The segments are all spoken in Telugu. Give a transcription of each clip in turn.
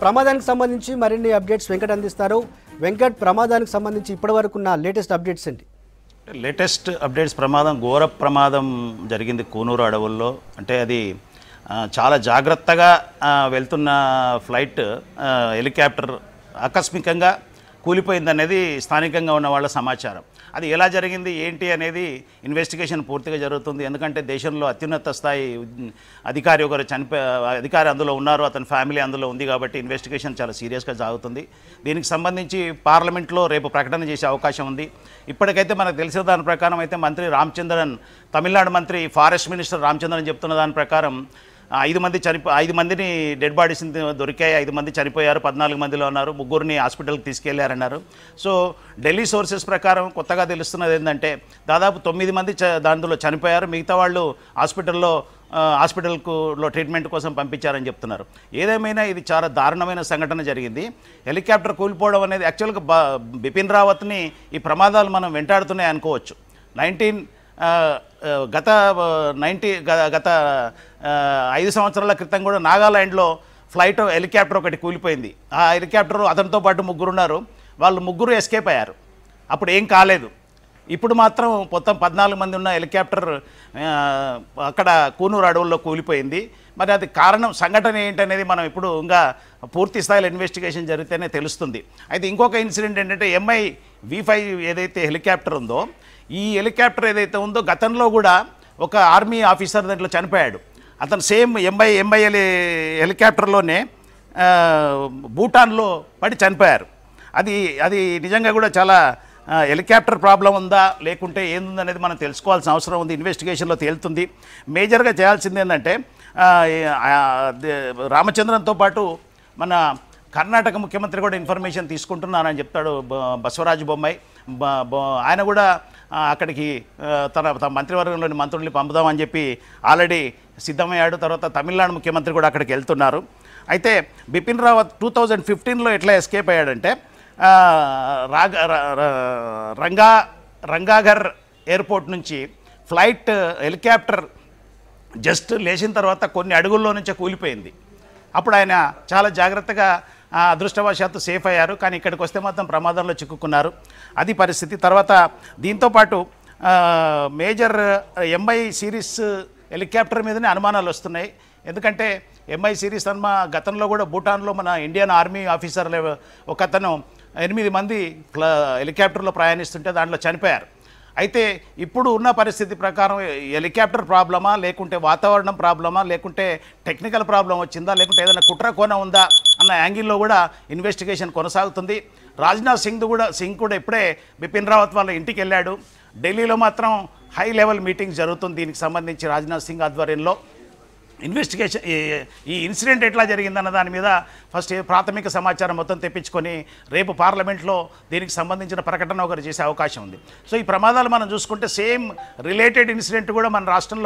ప్రమాదానికి సంబంధించి మరిన్ని అప్డేట్స్ వెంకట్ అందిస్తారు వెంకట్ ప్రమాదానికి సంబంధించి ఇప్పటివరకు ఉన్న లేటెస్ట్ అప్డేట్స్ ఏంటి లేటెస్ట్ అప్డేట్స్ ప్రమాదం ఘోర ప్రమాదం జరిగింది కూనూరు అడవుల్లో అంటే అది ఆ, చాలా జాగ్రత్తగా ఆ, వెళ్తున్న ఫ్లైట్ ఆ, హెలికాప్టర్ ఆకస్మికంగా కూలిపోయిందనేది స్థానికంగా ఉన్న వాళ్ళ సమాచారం అది ఎలా జరిగింది ఏంటి అనేది ఇన్వెస్టిగేషన్ పూర్తిగా జరుగుతుంది ఎందుకంటే దేశంలో అత్యున్నత స్థాయి ఉద్- అధికారి ఒకరు చనిపో అధికారి అందులో ఉన్నారు అతని ఫ్యామిలీ అందులో ఉంది కాబట్టి ఇన్వెస్టిగేషన్ చాలా సీరియస్గా సాగుతుంది దీనికి సంబంధించి పార్లమెంట్లో రేపు ప్రకటన చేసే అవకాశం ఉంది ఇప్పటికైతే మనకు తెలిసిన దాని ప్రకారం అయితే మంత్రి రామచంద్రన్ తమిళనాడు మంత్రి ఫారెస్ట్ మినిస్టర్ రామచంద్రన్ చెప్తున్న దాని ప్రకారం ఆ, ఐదు మంది చనిపో ఐదు మందిని డెడ్ బాడీస్ దొరికాయి ఐదు మంది చనిపోయారు పద్నాలుగు మందిలో ఉన్నారు ముగ్గురిని హాస్పిటల్కి తీసుకెళ్లారన్నారు సో ఢిల్లీ సోర్సెస్ ప్రకారం కొత్తగా తెలుస్తున్నది ఏంటంటే దాదాపు తొమ్మిది మంది చ దాంట్లో చనిపోయారు మిగతా వాళ్ళు హాస్పిటల్లో ఆ, హాస్పిటల్కు లో ట్రీట్మెంట్ కోసం పంపించారని చెప్తున్నారు ఏదేమైనా ఇది చాలా దారుణమైన సంఘటన జరిగింది హెలికాప్టర్ కూలిపోవడం అనేది యాక్చువల్గా బ బిపిన్ రావత్ని ఈ ప్రమాదాలు మనం వెంటాడుతున్నాయి అనుకోవచ్చు నైన్టీన్ ఆ, ఆ, గత నైంటీ గత ఆ, ఐదు సంవత్సరాల క్రితం కూడా నాగాలాండ్లో ఫ్లైట్ హెలికాప్టర్ ఒకటి కూలిపోయింది ఆ హెలికాప్టర్ అతనితో పాటు ముగ్గురు ఉన్నారు వాళ్ళు ముగ్గురు ఎస్కేప్ అయ్యారు అప్పుడు ఏం కాలేదు ఇప్పుడు మాత్రం మొత్తం పద్నాలుగు మంది ఉన్న హెలికాప్టర్ ఆ, అక్కడ కూనూరు అడవుల్లో కూలిపోయింది మరి అది కారణం సంఘటన ఏంటనేది మనం ఇప్పుడు ఇంకా పూర్తి స్థాయిలో ఇన్వెస్టిగేషన్ జరిగితేనే తెలుస్తుంది అయితే ఇంకొక ఇన్సిడెంట్ ఏంటంటే ఎంఐ వి ఫైవ్ ఏదైతే హెలికాప్టర్ ఉందో ఈ హెలికాప్టర్ ఏదైతే ఉందో గతంలో కూడా ఒక ఆర్మీ ఆఫీసర్ దాంట్లో చనిపోయాడు అతను సేమ్ ఎంఐ ఎంఐఎల్ హెలికాప్టర్లోనే ఆ, భూటాన్లో పడి చనిపోయారు అది అది నిజంగా కూడా చాలా ఆ, హెలికాప్టర్ ప్రాబ్లం ఉందా లేకుంటే ఏందనేది మనం తెలుసుకోవాల్సిన అవసరం ఉంది ఇన్వెస్టిగేషన్లో తేలుతుంది మేజర్గా చేయాల్సింది ఏంటంటే ఆ, ఆ, దే- రామచంద్రన్తో పాటు మన కర్ణాటక ముఖ్యమంత్రి కూడా ఇన్ఫర్మేషన్ తీసుకుంటున్నానని చెప్తాడు బ- బసవరాజు బొమ్మాయి బ- బ- ఆయన కూడా ఆ, అక్కడికి ఆ, తన తన మంత్రివర్గంలోని మంత్రుల్ని పంపుదామని చెప్పి ఆల్రెడీ సిద్ధమయ్యాడు తర్వాత తమిళనాడు ముఖ్యమంత్రి కూడా అక్కడికి వెళ్తున్నారు అయితే బిపిన్ రావత్ టూ థౌజండ్ ఫిఫ్టీన్లో ఎట్లా ఎస్కేప్ అయ్యాడంటే ఆ, రాగ ర- ర- రంగా రంగాఘర్ ఎయిర్పోర్ట్ నుంచి ఫ్లైట్ హెలికాప్టర్ జస్ట్ లేచిన తర్వాత కొన్ని అడుగుల్లో నుంచే కూలిపోయింది అప్పుడు ఆయన చాలా జాగ్రత్తగా ఆ, అదృష్టవశాత్తు సేఫ్ అయ్యారు కానీ ఇక్కడికి వస్తే మాత్రం ప్రమాదంలో చిక్కుకున్నారు అది పరిస్థితి తర్వాత దీంతోపాటు ఆ, మేజర్ ఎంఐ సిరీస్ హెలికాప్టర్ మీదనే అనుమానాలు వస్తున్నాయి ఎందుకంటే ఎంఐ సిరీస్ అన్న గతంలో కూడా భూటాన్లో మన ఇండియన్ ఆర్మీ ఆఫీసర్ ఒక అతను ఎనిమిది మంది ఫ్ల- హెలికాప్టర్లో ప్రయాణిస్తుంటే దాంట్లో చనిపోయారు అయితే ఇప్పుడు ఉన్న పరిస్థితి ప్రకారం హెలికాప్టర్ ప్రాబ్లమా లేకుంటే వాతావరణం ప్రాబ్లమా లేకుంటే టెక్నికల్ ప్రాబ్లం వచ్చిందా లేకుంటే ఏదైనా కుట్ర కోణ ఉందా అన్న యాంగిల్లో కూడా ఇన్వెస్టిగేషన్ కొనసాగుతుంది రాజ్నాథ్ సింగ్ కూడా సింగ్ కూడా ఇప్పుడే బిపిన్ రావత్ వాళ్ళ ఇంటికి వెళ్ళాడు ఢిల్లీలో మాత్రం హై లెవెల్ మీటింగ్ జరుగుతుంది దీనికి సంబంధించి రాజ్నాథ్ సింగ్ ఆధ్వర్యంలో ఇన్వెస్టిగేషన్ ఈ- ఈ ఇన్సిడెంట్ ఎట్లా జరిగిందన్న దాని మీద ఫస్ట్ ఏ ప్రాథమిక సమాచారం మొత్తం తెప్పించుకొని రేపు పార్లమెంట్లో దీనికి సంబంధించిన ప్రకటన ఒకరు చేసే అవకాశం ఉంది సో ఈ ప్రమాదాలు మనం చూసుకుంటే సేమ్ రిలేటెడ్ ఇన్సిడెంట్ కూడా మన రాష్ట్రంలో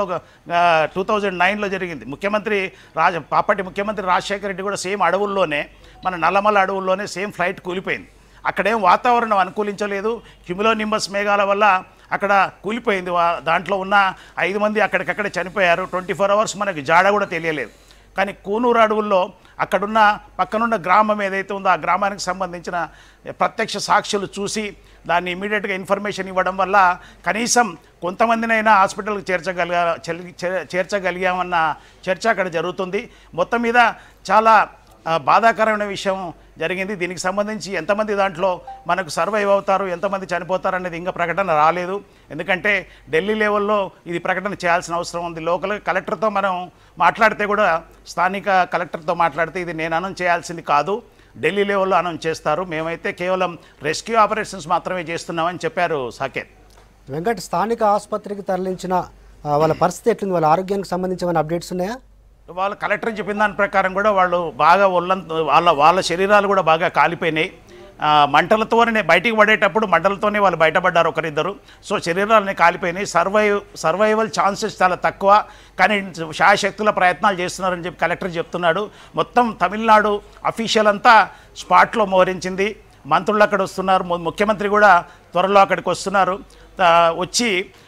టూ థౌజండ్ నైన్లో జరిగింది ముఖ్యమంత్రి రాజ అప్పటి ముఖ్యమంత్రి రాజశేఖర రెడ్డి కూడా సేమ్ అడవుల్లోనే మన నల్లమల అడవుల్లోనే సేమ్ ఫ్లైట్ కూలిపోయింది అక్కడేం వాతావరణం అనుకూలించలేదు క్యుములో నింబస్ మేఘాల వల్ల అక్కడ కూలిపోయింది వా- దాంట్లో ఉన్న ఐదు మంది అక్కడికక్కడే చనిపోయారు ట్వంటీ ఫోర్ అవర్స్ మనకి జాడ కూడా తెలియలేదు కానీ కూనూరు అడవుల్లో అక్కడున్న పక్కనున్న గ్రామం ఏదైతే ఉందో ఆ గ్రామానికి సంబంధించిన ప్రత్యక్ష సాక్షులు చూసి దాన్ని ఇమీడియట్గా ఇన్ఫర్మేషన్ ఇవ్వడం వల్ల కనీసం కొంతమందినైనా హాస్పిటల్కి చేర్చగలిగా చెల్- చే- చేర్చగలిగామన్న చర్చ అక్కడ జరుగుతుంది మొత్తం మీద చాలా ఆ, బాధాకరమైన విషయం జరిగింది దీనికి సంబంధించి ఎంతమంది దాంట్లో మనకు సర్వైవ్ అవుతారు ఎంతమంది చనిపోతారు అనేది ఇంకా ప్రకటన రాలేదు ఎందుకంటే ఢిల్లీ లెవెల్లో ఇది ప్రకటన చేయాల్సిన అవసరం ఉంది లోకల్ కలెక్టర్తో మనం మాట్లాడితే కూడా స్థానిక కలెక్టర్తో మాట్లాడితే ఇది నేను అనౌన్స్ చేయాల్సింది కాదు ఢిల్లీ లెవెల్లో అనౌన్స్ చేస్తారు మేమైతే కేవలం రెస్క్యూ ఆపరేషన్స్ మాత్రమే చేస్తున్నామని చెప్పారు సాకేత్ వెంకట్ స్థానిక ఆసుపత్రికి తరలించిన ఆ, వాళ్ళ పరిస్థితి ఎట్లుంది వాళ్ళ ఆరోగ్యానికి సంబంధించి ఏమైనా అప్డేట్స్ ఉన్నాయా వాళ్ళు కలెక్టర్ చెప్పిన దాని ప్రకారం కూడా వాళ్ళు బాగా ఒళ్ళంత వాళ్ళ వాళ్ళ శరీరాలు కూడా బాగా కాలిపోయినాయి ఆ, మంటలతోనే బయటికి పడేటప్పుడు మంటలతోనే వాళ్ళు బయటపడ్డారు ఒకరిద్దరు సో శరీరాలని కాలిపోయినాయి సర్వైవ్ సర్వైవల్ ఛాన్సెస్ చాలా తక్కువ కానీ శాయశక్తుల ప్రయత్నాలు చేస్తున్నారని చెప్పి కలెక్టర్ చెప్తున్నాడు మొత్తం తమిళనాడు అఫీషియల్ అంతా స్పాట్లో మోహరించింది మంత్రులు అక్కడ వస్తున్నారు ము- ముఖ్యమంత్రి కూడా త్వరలో అక్కడికి వస్తున్నారు ఆ, వచ్చి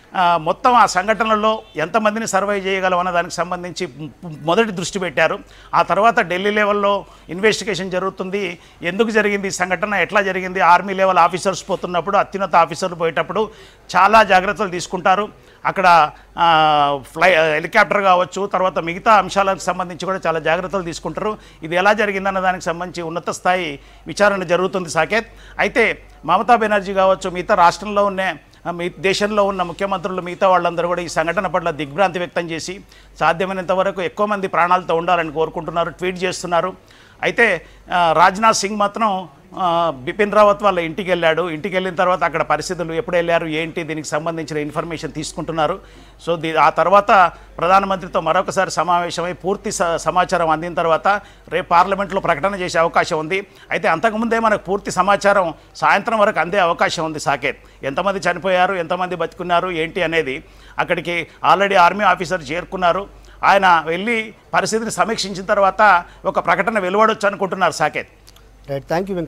ఆ, మొత్తం ఆ సంఘటనలో ఎంతమందిని సర్వై చేయగలం అన్న దానికి సంబంధించి మ్- మొదటి దృష్టి పెట్టారు ఆ తర్వాత ఢిల్లీ లెవెల్లో ఇన్వెస్టిగేషన్ జరుగుతుంది ఎందుకు జరిగింది ఈ సంఘటన ఎట్లా జరిగింది ఆర్మీ లెవెల్ ఆఫీసర్స్ పోతున్నప్పుడు అత్యున్నత ఆఫీసర్లు పోయేటప్పుడు చాలా జాగ్రత్తలు తీసుకుంటారు అక్కడ ఆ, ఫ్లై హెలికాప్టర్ కావచ్చు తర్వాత మిగతా అంశాలకు సంబంధించి కూడా చాలా జాగ్రత్తలు తీసుకుంటారు ఇది ఎలా జరిగిందన్న దానికి సంబంధించి ఉన్నత స్థాయి విచారణ జరుగుతుంది సాకేత్ అయితే మమతా బెనర్జీ కావచ్చు మిగతా రాష్ట్రంలో ఉన్న ఆ, మీ దేశంలో ఉన్న ముఖ్యమంత్రులు మిగతా వాళ్ళందరూ కూడా ఈ సంఘటన పట్ల దిగ్భ్రాంతి వ్యక్తం చేసి సాధ్యమైనంత వరకు ఎక్కువ మంది ప్రాణాలతో ఉండాలని కోరుకుంటున్నారు ట్వీట్ చేస్తున్నారు అయితే ఆ, రాజ్నాథ్ సింగ్ మాత్రం ఆ, బిపిన్ రావత్ వాళ్ళ ఇంటికి వెళ్ళాడు ఇంటికి వెళ్ళిన తర్వాత అక్కడ పరిస్థితులు ఎప్పుడు వెళ్ళారు ఏంటి దీనికి సంబంధించిన ఇన్ఫర్మేషన్ తీసుకుంటున్నారు సో దీ ఆ తర్వాత ప్రధానమంత్రితో మరొకసారి సమావేశమై పూర్తి స- సమాచారం అందిన తర్వాత రేపు పార్లమెంట్లో ప్రకటన చేసే అవకాశం ఉంది అయితే అంతకుముందే మనకు పూర్తి సమాచారం సాయంత్రం వరకు అందే అవకాశం ఉంది సాకేత్ ఎంతమంది చనిపోయారు ఎంతమంది బతుకున్నారు ఏంటి అనేది అక్కడికి ఆల్రెడీ ఆర్మీ ఆఫీసర్ చేరుకున్నారు ఆయన వెళ్ళి పరిస్థితిని సమీక్షించిన తర్వాత ఒక ప్రకటన వెలువడొచ్చు అనుకుంటున్నారు సాకేత్ రైట్ థ్యాంక్ యూ